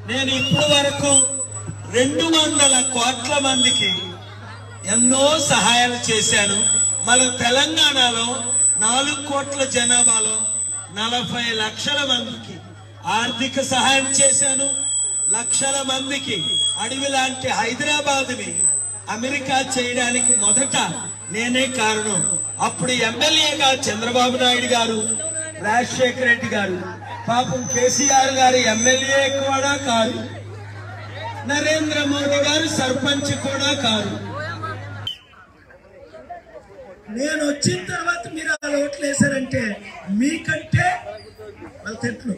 నేను ఇప్పటి వరకు రెండు వందల కోట్ల మందికి ఎన్నో సహాయాలు చేశాను మన తెలంగాణలో నాలుగు కోట్ల జనాభాలో నలభై లక్షల మందికి ఆర్థిక సహాయం చేశాను లక్షల మందికి అడవి లాంటి హైదరాబాద్ ని అమెరికా చేయడానికి మొదట నేనే కారణం అప్పుడు ఎమ్మెల్యేగా చంద్రబాబు నాయుడు గారు రాజశేఖర రెడ్డి గారు పాపం కేసీఆర్ గారు ఎమ్మెల్యే కూడా కాదు నరేంద్ర మోదీ గారు సర్పంచ్ కూడా కాదు నేను వచ్చిన తర్వాత మీరు ఆ ఓట్లు వేశారంటే మీకంటే వాళ్ళ తెట్లు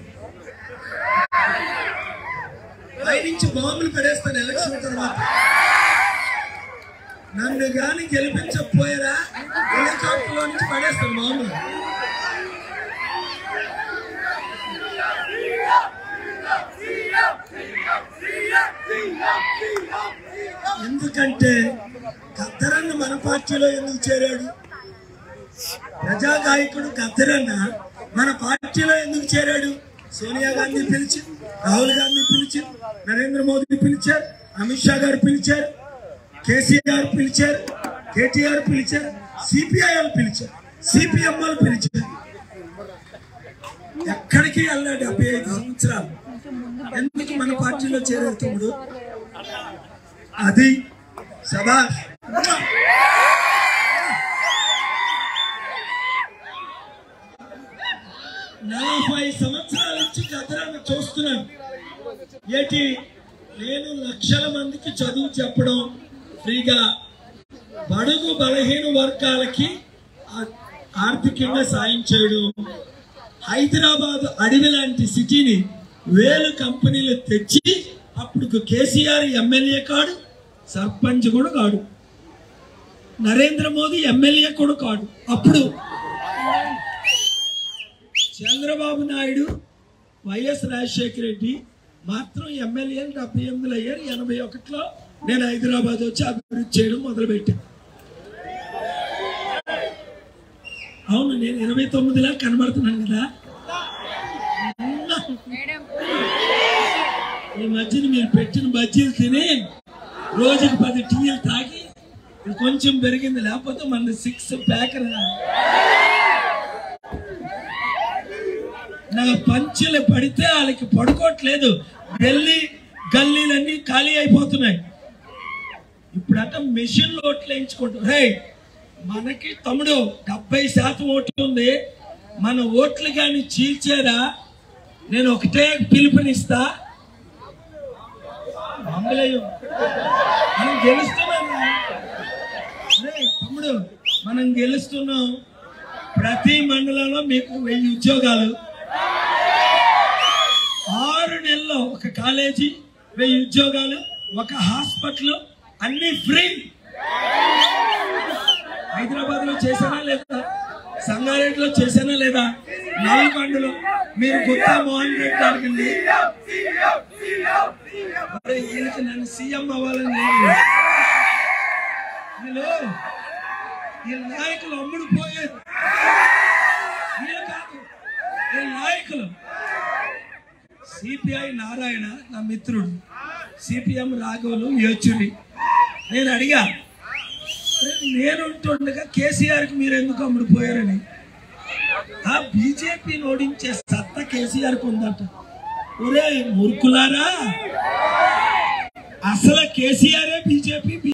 పైనుంచి బాంబులు పడేస్తాను ఎలక్షన్ తర్వాత నన్ను గాని గెలిపించకపోయారా హెలికాప్టర్ లో నుంచి పడేస్తాను బాంబులు ఎందుకంటే గద్దరన్న మన పార్టీలో ఎందుకు చేరాడు ప్రజాగాయకుడు గద్దరన్న మన పార్టీలో ఎందుకు చేరాడు సోనియా గాంధీ పిలిచి రాహుల్ గాంధీ పిలిచి నరేంద్ర మోదీ పిలిచారు అమిత్ షా గారు పిలిచారు కేసీఆర్ పిలిచారు కేటీఆర్ పిలిచారు సిపిఐ వాళ్ళు పిలిచారు సిపిఎం వాళ్ళు పిలిచారు ఎక్కడికి వెళ్ళాడు డెబ్బై ఐదు సంవత్సరాలు ఎందుకు మన పార్టీలో చేరారు తమ్ముడు అది సభాష్ నలభై సంవత్సరాల నుంచి గద్దరాన్ని చూస్తున్నాను ఏంటి నేను లక్షల మందికి చదువు చెప్పడం ఫ్రీగా బడుగు బలహీన వర్గాలకి ఆ- ఆర్థికంగా సాయం చేయడం హైదరాబాద్ అడవి లాంటి సిటీని వేలు కంపెనీలు తెచ్చి అప్పుడు కేసీఆర్ ఎమ్మెల్యే కాడు సర్పంచ్ కూడా కాడు నరేంద్ర మోదీ ఎమ్మెల్యే కూడా కాడు అప్పుడు చంద్రబాబు నాయుడు వైఎస్ రాజశేఖర రెడ్డి మాత్రం ఎమ్మెల్యేలు డెబ్బై ఎనిమిదిలో అయ్యారు ఎనభై ఒకటిలో నేను హైదరాబాద్ వచ్చి అభివృద్ధి చేయడం మొదలుపెట్టాను అవును నేను ఇరవై తొమ్మిదిలా కనబడుతున్నాను కదా ఈ మధ్యన మీరు పెట్టిన బజ్జీలు తిని రోజుకి పది టీలు తాగి ఇది కొంచెం పెరిగింది లేకపోతే మన సిక్స్ ప్యాక్ నా పంచెలు పడితే వాళ్ళకి పడుకోవట్లేదు గల్లీ గల్లీలన్నీ ఖాళీ అయిపోతున్నాయి ఇప్పుడంట మెషిన్ ఓట్లు వేయించుకుంటాం హే మనకి తమ్ముడు డెబ్బై శాతం ఓట్లు ఉంది మన ఓట్లు కానీ చీల్చారా నేను ఒకటే పిలుపునిస్తా మంగళయ్య మనం గెలుస్తున్నాం అరే తమ్ముడు మనం గెలుస్తున్నాం ప్రతి మండలంలో మీకు వెయ్యి ఉద్యోగాలు ఆరు నెలల్లో ఒక కాలేజీ వెయ్యి ఉద్యోగాలు ఒక హాస్పిటల్ అన్ని ఫ్రీ హైదరాబాద్ లో చేశానా లేదా సంగారెడ్డిలో చేశానా లేదా నల్గొండలో మీరు గుత్తా మోహన్ రెడ్డి అడిగింది మరి వీళ్ళకి నన్ను సీఎం అవ్వాలని లేదు వీళ్ళు వీళ్ళ నాయకులు అమ్ముడు పోయారు వీళ్ళు కాదు వీళ్ళ నాయకులు సిపిఐ నారాయణ నా మిత్రుడు సిపిఎం రాఘవులు యోచుడి నేను అడిగా "అరే, నేను ఉంటుండగా కేసీఆర్కి మీరు ఎందుకు అమ్ముడు పోయారని ఆ బీజేపీని ఓడించే సత్తా కేసీఆర్కి ఉందట ఒరే మురుకులారా అసలు కేసీఆరే బీజేపీ